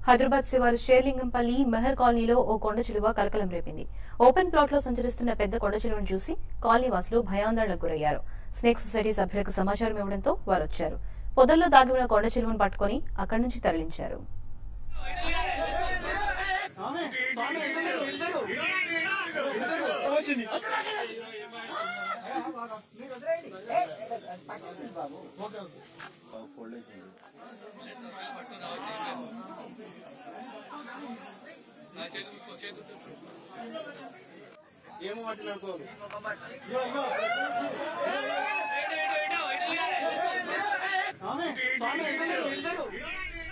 హైదరాబాద్ శివారు షేర్లింగంపల్లి మెహర్ కాలనీలో ఓ కొండ చిలువ కలకలం రేపింది ఓపెన్ ప్లాట్ లో సంచరిస్తున్న పెద్ద కొండ చిలువను చూసి కాలనీ వాసులు భయాందోళనకు గురయ్యారు స్నేక్ సొసైటీ సభ్యులకు సమాచారం ఇవ్వడంతో వారు వచ్చారు పొదల్లో దాగి ఉన్న కొండ చిలువను పట్టుకుని అక్కడి నుంచి తరలించారు ఏమో పట్టిననుకోరు స్వామి స్వామి ఇద్దరు ఇద్దరు